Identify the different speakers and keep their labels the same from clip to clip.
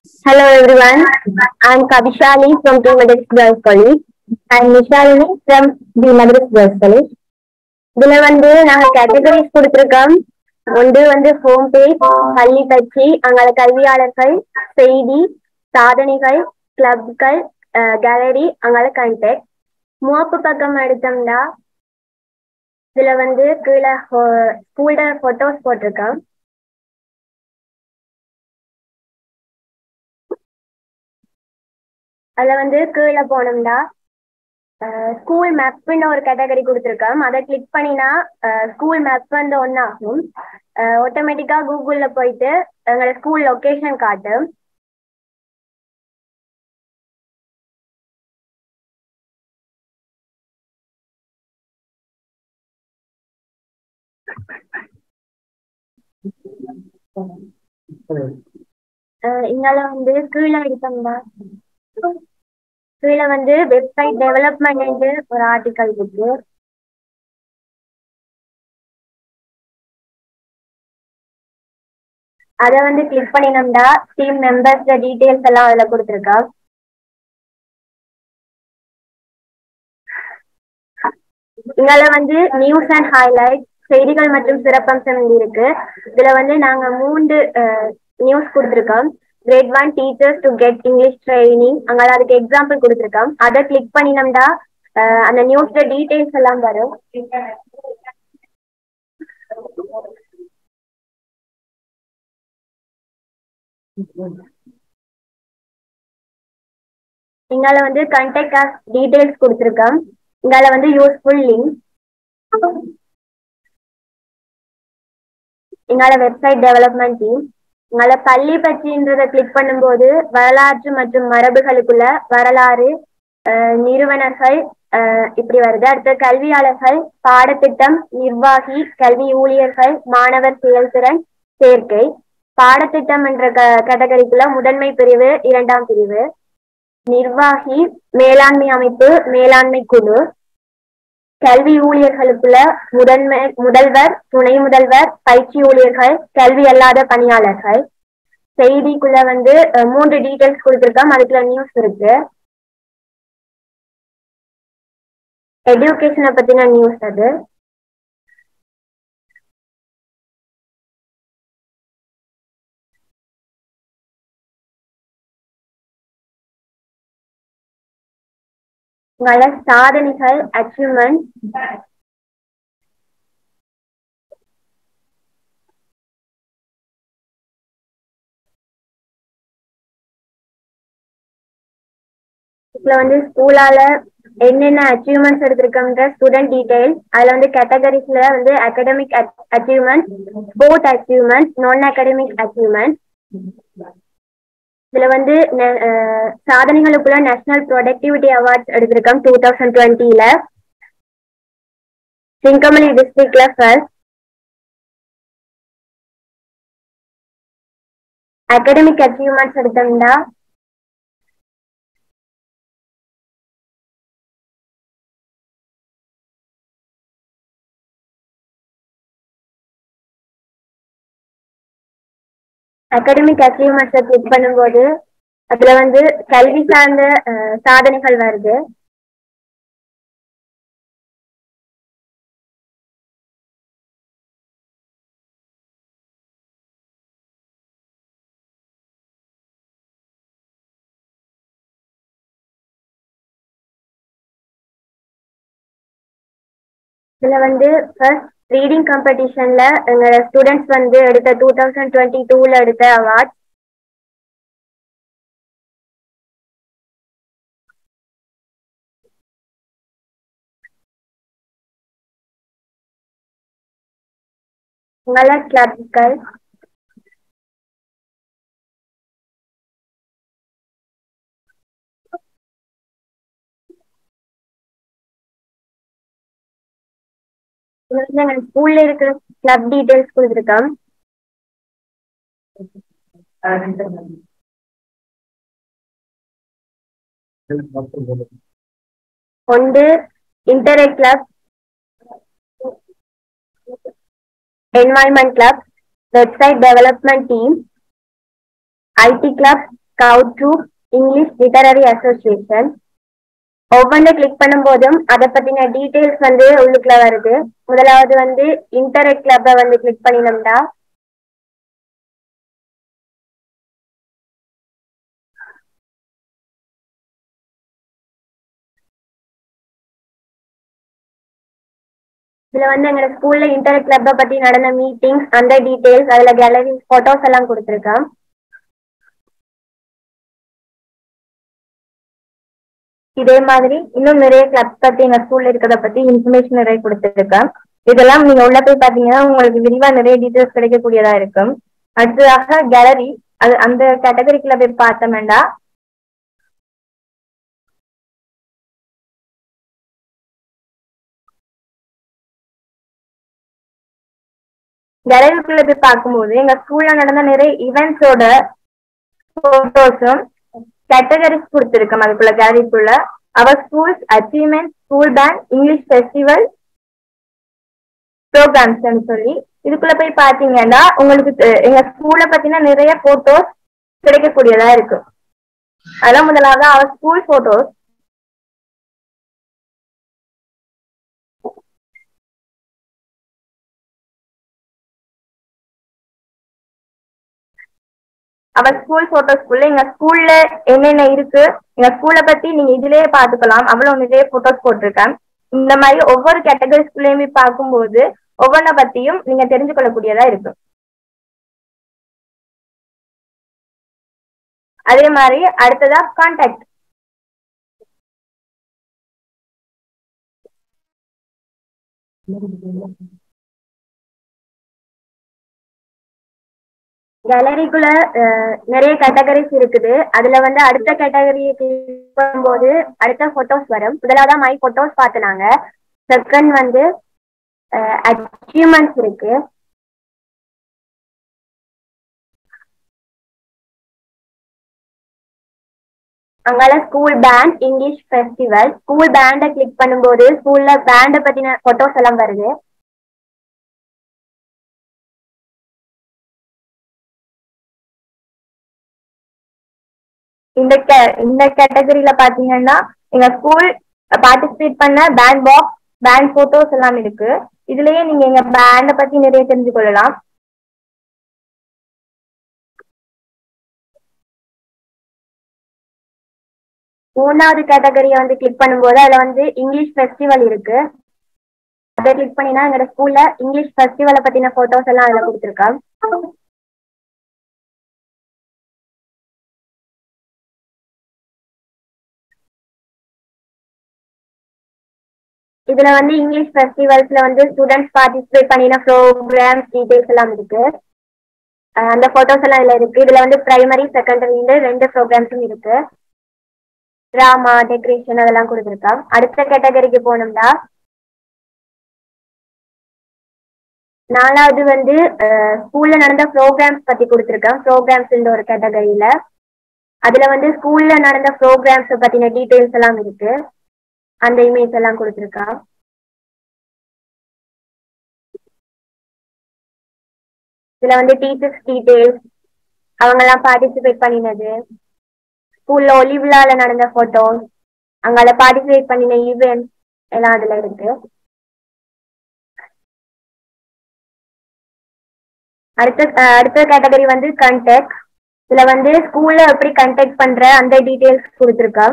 Speaker 1: Hello everyone, I'm Kavishali from Team Madras Girls College. I'm Nishalini from the Madras Girls College. இதுல வந்து நாங்க categories கொடுத்திருக்கோம் ஒன்று வந்து ஹோம் பேஜ் பள்ளி பற்றி அங்கால கல்வியாளர்கள் செய்தி சாதனைகள் கிளப்கள் கேலரி அங்கால கான்டாக்ட் முகப்பு பக்கம் எடுத்தோம்னா இதுல வந்து கீழே ஸ்கூலோட போட்டோஸ் போட்டிருக்கோம் அதுல வந்து கீழே போனோம்னா ஸ்கூல் மேப்னு ஒரு கேட்டகரி கொடுத்துருக்கோம் அதை கிளிக் பண்ணினா ஸ்கூல் மேப் வந்து ஒன்றாகும் ஆட்டோமேட்டிக்கா கூகுள்ல போயிட்டு எங்களோட ஸ்கூல் லொக்கேஷன் காட்டும் இங்கால வந்து கீழே எடுத்தோம்னா கீழே வந்து வெப்சைட் டெவலப்மெண்ட் ஒரு ஆர்டிக்கல் இருக்கு அதை வந்து கிளிக் பண்ணினோம்னா டீம் மெம்பர்ஸ் டீடைல்ஸ் எல்லாம் அதில் கொடுத்துருக்கா இங்கால வந்து நியூஸ் அண்ட் ஹைலைட் செய்திகள் மற்றும் சிறப்பம்சம் இருக்கு இதுல வந்து நாங்க மூன்று நியூஸ் கொடுத்துருக்கோம் grade one teachers to get English training அங்கே அதுக்கு எக்ஸாம்பிள் கொடுத்துருக்கோம் அதை கிளிக் பண்ணினோம்னா அந்த நியூஸ்ல டீடைல்ஸ் எல்லாம் வரும் இங்கால வந்து கண்டெக்ட் டீடைல்ஸ் கொடுத்துருக்கோம் இங்கால வந்து யூஸ்ஃபுல் லிங்க் இங்கால வெப்சைட் டெவலப்மெண்ட் டீம் உங்கள பள்ளி பற்றின்றதை கிளிக் பண்ணும்போது வரலாற்று மற்றும் மரபுகளுக்குள்ள வரலாறு நிறுவனர்கள் இப்படி வருது அடுத்து கல்வியாளர்கள் பாடத்திட்டம் நிர்வாகி கல்வி ஊழியர்கள் மாணவர் செயல்திறன் சேர்க்கை பாடத்திட்டம் என்ற கேட்டகரிக்குள்ள முதன்மை பிரிவு இரண்டாம் பிரிவு நிர்வாகி மேலாண்மை அமைப்பு மேலாண்மை குழு கல்வி ஊழியர்களுக்குள்ள முதன்மை முதல்வர் துணை முதல்வர் பயிற்சி ஊழியர்கள் கல்வி அல்லாத பணியாளர்கள் செய்திக்குள்ள வந்து மூன்று டீட்டெயில்ஸ் கொடுத்துருக்கோம் அதுக்குள்ள நியூஸ் இருக்கு எஜுகேஷனை பத்தின நியூஸ் அது உங்கள சாதனைகள் அச்சீவ்மெண்ட் இதுல வந்து ஸ்கூலால என்னென்ன அச்சீவ்மெண்ட்ஸ் எடுத்திருக்கோன்ற ஸ்டூடெண்ட் டீடைல்ஸ் அதுல வந்து கேட்டகரிஸ்ல வந்து academic achievement sport achievement non academic achievement இதுல வந்து சாதனைகளுக்குள்ள நேஷனல் ப்ரொடக்டிவிட்டி அவார்ட்ஸ் எடுத்திருக்கோம் டூ தௌசண்ட் டுவெண்ட்டில சிங்கமணி டிஸ்ட்ரிக்ட்ல ஃபர்ஸ்ட் அகாடமிக் அச்சீவ்மெண்ட்ஸ் எடுத்தோம்னா அகாடமிக் அச்சீவ்மெண்ட்ஸை கிளிக் பண்ணும்போது அதுல வந்து கல்வி சார்ந்த சாதனைகள் வருது இதுல வந்து ஃபர்ஸ்ட் ரீடிங் காம்படிஷன்ல எங்களோட ஸ்டூடெண்ட்ஸ் வந்து எடுத்த டூ தௌசண்ட் டுவெண்ட்டி டூல எடுத்த அவார்ட் உங்கள கிளப்கள் எங்க ஸ்கூல்ல இருக்கிற கிளப் டீடைல்ஸ் கொடுத்துருக்கோம் ஒன்று interact club environment club website development team IT club scout troop English literary association ஒவ்வொன்று கிளிக் பண்ணும்போதும் அதை பத்தின டீடைல்ஸ் வந்து உள்ளுக்குள்ள வருது முதலாவது வந்து இன்டரெக்ட் கிளப்பை வந்து கிளிக் பண்ணினோம்னா இதுல வந்து எங்க ஸ்கூல்ல இன்டர் கிளப்பை பத்தி நடந்த மீட்டிங்ஸ் அந்த டீடைல்ஸ் அதுல கேலரி போட்டோஸ் எல்லாம் கொடுத்துருக்கேன் இதே மாதிரி இன்னும் நிறைய கிளப் பத்தி எங்க ஸ்கூல்ல இருக்கிறத பத்தி இன்ஃபர்மேஷன் நிறைய கொடுத்துருக்கேன் இதெல்லாம் நீங்க உள்ள போய் பாத்தீங்கன்னா உங்களுக்கு விரிவா நிறைய டீடைல்ஸ் கிடைக்கக்கூடியதா இருக்கும் அடுத்ததாக கேலரி அது அந்த கேட்டகரிக்குள்ள போய் பார்த்தோம்னா கேலரிக்குள்ள போய் பார்க்கும்போது எங்க ஸ்கூல்ல நடந்த நிறைய ஈவெண்ட்ஸோட போட்டோஸும் கேட்டகரிஸ் கொடுத்துருக்கோம் அதுக்குள்ள கேலரிக்குள்ள our schools achievement school band English festival programmes சொல்லி இதுக்குள்ள போய் பாத்தீங்கன்னா உங்களுக்கு தெ- எங்க ஸ்கூல்ல பத்தின நிறைய போட்டோஸ் கிடைக்கக்கூடியதா இருக்கும் அதான் முதலாவது our school photos our school போட்டோஸ்குள்ள எங்க ஸ்கூல்ல என்னென்ன இருக்கு எங்க ஸ்கூலை பத்தி நீங்க இதுலயே பாத்துக்கலாம் அவ்வளவு நிறைய போட்டோஸ் போட்டிருக்கேன் இந்த மாதிரி ஒவ்வொரு கேட்டகரிஸ்குள்ளயுமே பார்க்கும்போது ஒவ்வொன்றை பத்தியும் நீங்க தெரிஞ்சு கொள்ளக்கூடியதா இருக்கு அதே மாதிரி அடுத்ததா கான்டாக்ட் கேலரிக்குள்ள நிறைய கேட்டகரிஸ் இருக்குது அதுல வந்து அடுத்த கேட்டகரியை கிளிக் பண்ணும்போது அடுத்த போட்டோஸ் வரும் முதலாவது மை போட்டோஸ் பார்த்தனாங்க செகண்ட் வந்து அச்சீவ்மெண்ட்ஸ் இருக்கு அங்கால school band English festival school பேண்டை கிளிக் பண்ணும்போது ஸ்கூல்ல பேண்டை பத்தின போட்டோஸ் எல்லாம் வருது இந்த கே- இந்த கேட்டகரியில பாத்தீங்கன்னா எங்க ஸ்கூல் பார்ட்டிசிபேட் பண்ண பேண்ட் பாக்ஸ் பேண்ட் போட்டோஸ் எல்லாம் இருக்கு இதுலயே நீங்க எங்க பேண்டை பத்தி நிறைய தெரிஞ்சு கொள்ளலாம் மூணாவது கேட்டகரியை வந்து கிளிக் பண்ணும்போது அதுல வந்து இங்கிலீஷ் ஃபெஸ்டிவல் இருக்கு அதை கிளிக் பண்ணினா எங்க ஸ்கூல்ல இங்கிலீஷ் ஃபெஸ்டிவலை பத்தின போட்டோஸ் எல்லாம் அதுல கொடுத்துருக்கேன் இதுல வந்து இங்கிலீஷ் ஃபெஸ்டிவல்ஸ்ல வந்து ஸ்டூடெண்ட்ஸ் பார்ட்டிசிபேட் பண்ணின ப்ரோக்ராம்ஸ் டீடைல்ஸ் எல்லாம் இருக்கு அஹ் அந்த போட்டோஸ் எல்லாம் இதுல இருக்கு இதுல வந்து பிரைமரி செகண்டரின்னு ரெண்டு ப்ரோக்ராம்ஸும் இருக்கு டிராமா டெக்கரேஷன் அதெல்லாம் கொடுத்துருக்கோம் அடுத்த கேட்டகரிக்கு போனோம்னா நாலாவது வந்து ஸ்கூல்ல நடந்த ப்ரோக்ராம்ஸ் பத்தி கொடுத்துருக்கேன் ப்ரோக்ராம்ஸ் ஒரு கேட்டகரியில அதுல வந்து ஸ்கூல்ல நடந்த ப்ரோக்ராம்ஸ் பத்தின டீடைல்ஸ் எல்லாம் இருக்கு அந்த இமேஜ் எல்லாம் கொடுத்துருக்கா இதுல வந்து டீச்சர்ஸ் டீடைல்ஸ் அவங்க எல்லாம் பார்ட்டிசிபேட் பண்ணினது ஸ்கூல்ல ஒலி விழால நடந்த போட்டோஸ் அங்கால பார்ட்டிசிபேட் பண்ணின ஈவெண்ட் எல்லாம் அதுல இருக்கு அடுத்த அஹ் அடுத்த கேட்டகரி வந்து கண்டெக்ட் இதுல வந்து ஸ்கூல்ல எப்படி கண்டெக்ட் பண்ற அந்த டீடைல்ஸ் கொடுத்துருக்கா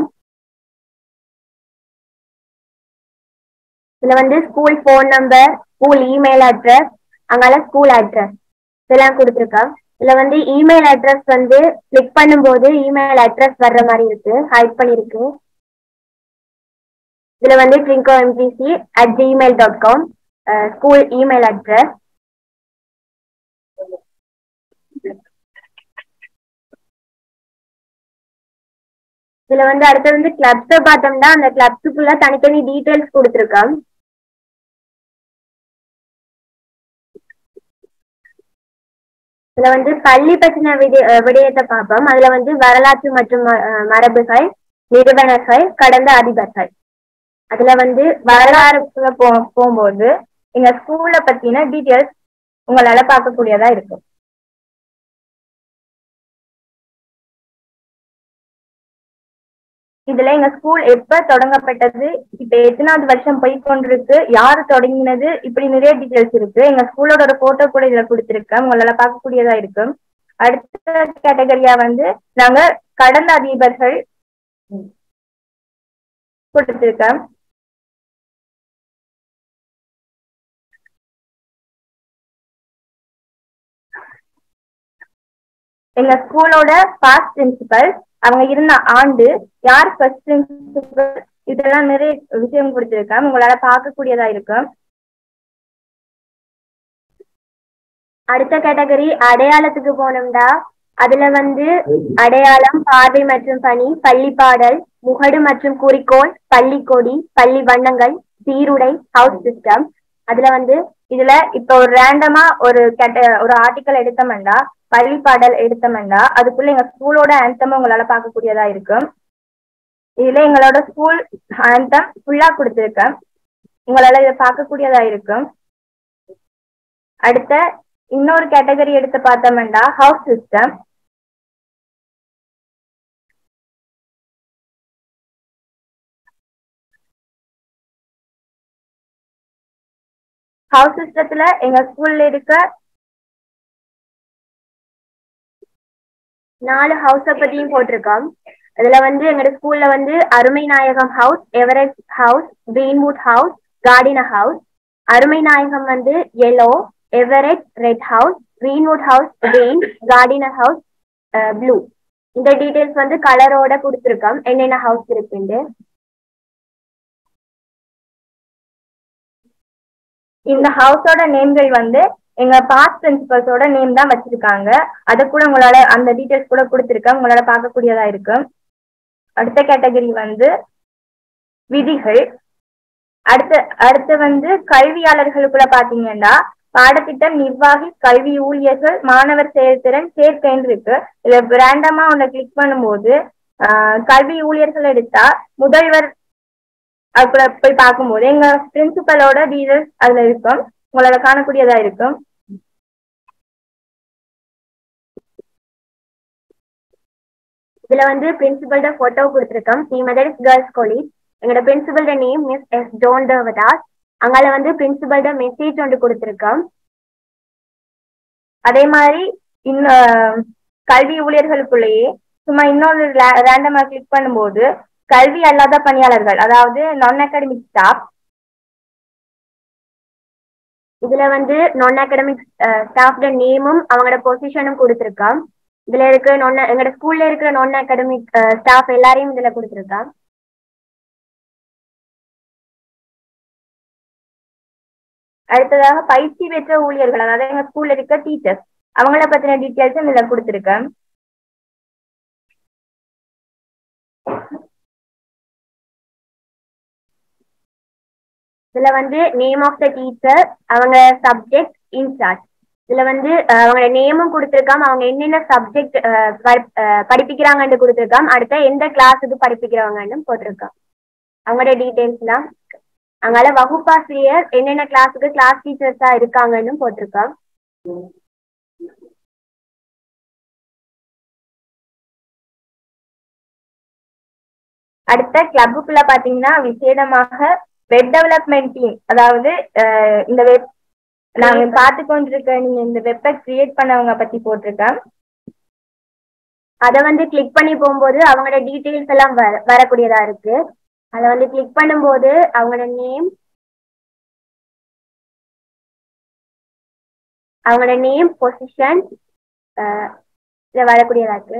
Speaker 1: இதுல வந்து school phone number school email address அங்கால ஸ்கூல் அட்ரஸ் இதெல்லாம் கொடுத்துருக்கா இதுல வந்து இமெயில் அட்ரஸ் வந்து கிளிக் பண்ணும்போது இமெயில் அட்ரஸ் வர்ற மாதிரி இருக்கு ஹைட் பண்ணிருக்கு இதுல வந்து Trinco MGC at Gmail dot com school email address இதுல வந்து அடுத்தது வந்து கிளப்ஸை பார்த்தோம்னா அந்த கிளப்ஸுக்குள்ள தனித்தனி டீடைல்ஸ் கொடுத்துருக்கான் இதுல வந்து பள்ளி பற்றின விடய அஹ் விடயத்தை பார்ப்போம் அதுல வந்து வரலாற்று மற்றும் அஹ், மரபுகள் நிறுவனர்கள் கடந்த அதிபர்கள் அதுல வந்து வரலாறுக்குள்ள போ போகும்போது எங்க ஸ்கூல்ல பத்தின டீடைல்ஸ் உங்களால பார்க்கக்கூடியதா இருக்கும் இதுல எங்க ஸ்கூல் எப்ப தொடங்கப்பட்டது இப்ப எத்தனாவது வருஷம் போய் கொண்டிருக்கு யாரு தொடங்கினது இப்படி நிறைய டீடைல்ஸ் இருக்கு எங்க ஸ்கூலோட ஒரு போட்டோ கூட இதுல கொடுத்திருக்கேன் உங்களால பார்க்கக்கூடியதா இருக்கும் அடுத்த கேட்டகரியா வந்து நாங்க கடந்த அதிபர்கள் கொடுத்திருக்கேன் எங்க ஸ்கூலோட பாஸ்ட் பிரின்சிபல் அவங்க இருந்த ஆண்டு யார் ஃபர்ஸ்ட் பிரின்சிபல் இதெல்லாம் நிறைய விஷயம் கொடுத்திருக்கேன் உங்களால பார்க்கக்கூடியதா இருக்கும் அடுத்த கேட்டகரி அடையாளத்துக்கு போனோம்டா அதுல வந்து அடையாளம் பார்வை மற்றும் பணி பள்ளி பாடல் முகடு மற்றும் குறிக்கோள் பள்ளி கொடி பள்ளி வண்ணங்கள் சீருடை ஹவுஸ் சிஸ்டம் அதுல வந்து இதுல இப்ப ஒரு ரேண்டமா ஒரு கேட்ட ஒரு ஆர்டிக்கல் எடுத்தோம்னா பள்ளி பாடல் எடுத்தோம்னா அதுக்குள்ள எங்க ஸ்கூலோட ஆந்தம் உங்களால பார்க்கக்கூடியதா இருக்கும் இதுல எங்களோட ஸ்கூல் ஆந்தம் ஃபுல்லா கொடுத்துருக்கேன் உங்களால இதை பார்க்கக்கூடியதா இருக்கும் அடுத்த இன்னொரு கேட்டகரி எடுத்து பார்த்தோம்னா ஹவுஸ் சிஸ்டம் ஹவுஸ் சிஸ்டத்துல எங்க ஸ்கூல்ல இருக்க நாலு ஹவுஸ பத்தியும் போட்டிருக்கோம் அதுல வந்து எங்களோட ஸ்கூல்ல வந்து Arumai Nayagam house Everest house Greenwood house Gardiner house Arumai Nayagam வந்து yellow Everest red house Greenwood house green Gardiner house blue இந்த டீடைல்ஸ் வந்து கலரோட கொடுத்துருக்கோம் என்னென்ன ஹவுஸ் இருக்குண்டு இந்த ஹவுஸோட நேம்கள் வந்து எங்க பாஸ்ட் பிரின்சிபல்ஸோட நேம் தான் வச்சிருக்காங்க அதை கூட உங்களால அந்த டீடைல்ஸ் கூட கொடுத்துருக்கேன் உங்களால பார்க்கக்கூடியதா இருக்கும் அடுத்த கேட்டகரி வந்து விதிகள் அடுத்த அடுத்து வந்து கல்வியாளர்களுக்குள்ள பாத்தீங்கன்னா பாடத்திட்டம் நிர்வாகி கல்வி ஊழியர்கள் மாணவர் செயல்திறன் சேர்க்கைன்னு இருக்கு இதுல ரேண்டமா ஒன்ன கிளிக் பண்ணும்போது கல்வி ஊழியர்கள் எடுத்தா முதல்வர் அதுக்குள்ள போய் பார்க்கும்போது எங்க பிரின்சிபலோட டீடைல்ஸ் அதுல இருக்கும் உங்களால காணக்கூடியதா இருக்கும் இதுல வந்து பிரின்சிபல்ட போட்டோ கொடுத்துருக்கோம் சி மெதடிஸ் கேர்ள்ஸ் காலேஜ் எங்களோட பிரின்சிபல்ட name miss S Joan Devadas அங்கால வந்து பிரின்சிபல்ட மெசேஜ் ஒன்று கொடுத்துருக்கோம் அதே மாதிரி இன்னும் கல்வி ஊழியர்களுக்குள்ளேயே சும்மா இன்னொரு ரேண்டமா கிளிக் பண்ணும்போது கல்வி அல்லாத பணியாளர்கள் அதாவது நான் அகாடமிக் ஸ்டாஃப் இதுல வந்து நான் அகாடமிக் ஸ்டாஃப்ட நேமும் அவங்களோட பொசிஷனும் கொடுத்துருக்கான் இதுல இருக்க நான் எங்களோட ஸ்கூல்ல இருக்கிற நான் அகாடமிக் ஸ்டாஃப் எல்லாரையும் இதுல கொடுத்துருக்கான் அடுத்ததாக பயிற்சி பெற்ற ஊழியர்கள் அதாவது எங்க ஸ்கூல்ல இருக்க டீச்சர்ஸ் அவங்கள பத்தின டீட்டெயில்ஸும் இதுல கொடுத்துருக்கேன் இதுல வந்து நேம் ஆஃப் த டீச்சர் அவங்க சப்ஜெக்ட் இன்சார்ஜ் இதுல வந்து அவங்களோட நேமும் கொடுத்துருக்காம் அவங்க என்னென்ன சப்ஜெக்ட் படிப்பிக்கிறாங்கன்னு கொடுத்துருக்காம் அடுத்த எந்த கிளாஸுக்கு படிப்பிக்கிறவங்கன்னு போட்டிருக்கான் அவங்களோட டீட்டெயில்ஸ்லாம் அதனால வகுப்பாசிரியர் என்னென்ன கிளாஸுக்கு கிளாஸ் டீச்சர்ஸா இருக்காங்கன்னு போட்டிருக்கான் அடுத்த கிளப்புக்குள்ள பாத்தீங்கன்னா விசேடமாக வெப் டெவலப்மெண்ட் டீம் அதாவது இந்த வெப் நாங்க பார்த்து கொண்டிருக்க நீங்க இந்த வெப்பை கிரியேட் பண்ணவங்க பத்தி போட்டிருக்கேன் அதை வந்து கிளிக் பண்ணி போகும்போது அவங்களோட டீட்டெயில்ஸ் எல்லாம் வர வரக்கூடியதா இருக்கு அதை வந்து கிளிக் பண்ணும்போது அவங்களோட நேம் அவங்களோட நேம் பொசிஷன் இதில் வரக்கூடியதா இருக்கு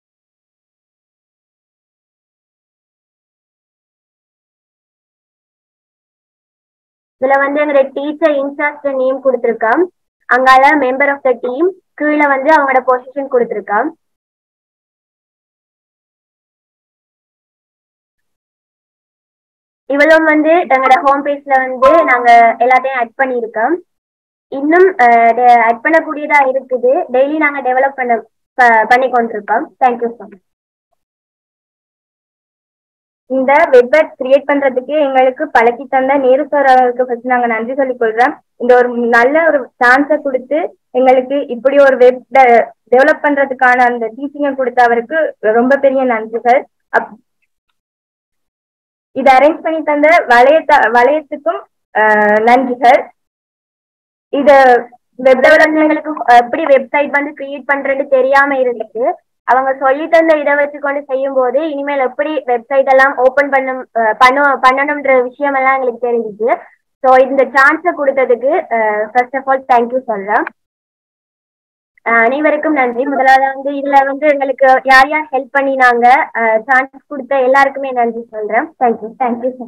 Speaker 1: இதுல வந்து எங்களோட டீச்சர் இன்சார்ஜ் நேம் கொடுத்துருக்கோம் அங்கால மெம்பர் ஆஃப் த டீம் கீழே வந்து அவங்களோட பொசிஷன் கொடுத்துருக்கோம் இவ்வளவு வந்து எங்களோட ஹோம் பேஜ்ல வந்து நாங்க எல்லாத்தையும் ஆட் பண்ணியிருக்கோம் இன்னும் ஆட் பண்ணக்கூடியதா இருக்குது டெய்லி நாங்க டெவலப் பண்ண பண்ணி கொண்டிருக்கோம் தேங்க்யூ ஸோ மச் இந்த வெப்பை கிரியேட் பண்றதுக்கு எங்களுக்கு பழக்கி தந்த நேரு சார் அவர்களுக்கு ஃபர்ஸ்ட் நாங்க நன்றி சொல்லிக் கொள்றோம் இந்த ஒரு நல்ல ஒரு சான்ஸை கொடுத்து எங்களுக்கு இப்படி ஒரு வெப் டெவலப் பண்றதுக்கான அந்த டீச்சிங்கை கொடுத்த அவருக்கு ரொம்ப பெரிய நன்றிகள் அப் இதை அரேஞ்ச் பண்ணி தந்த வளையத்த வளையத்துக்கும் அஹ், நன்றிகள் இது வெப் டெவலப்மெண்ட்களுக்கு எப்படி வெப்சைட் வந்து கிரியேட் பண்றதுன்னு தெரியாம இருந்துச்சு அவங்க சொல்லி தந்த இதை வச்சு கொண்டு செய்யும் போது இனிமேல் எப்படி வெப்சைட் எல்லாம் ஓபன் பண்ணும் அஹ், பண்ணு பண்ணணும்ன்ற விஷயம் எல்லாம் எங்களுக்கு தெரிஞ்சுச்சு ஸோ இந்த சான்ஸை கொடுத்ததுக்கு ஃபர்ஸ்ட் ஆஃப் ஆல் தேங்க்யூ சொல்றேன் அஹ், அனைவருக்கும் நன்றி முதலாவது வந்து இதுல வந்து எங்களுக்கு யார் யார் ஹெல்ப் பண்ணினாங்க சான்ஸ் கொடுத்த எல்லாருக்குமே நன்றி சொல்றேன் தேங்க்யூ தேங்க்யூ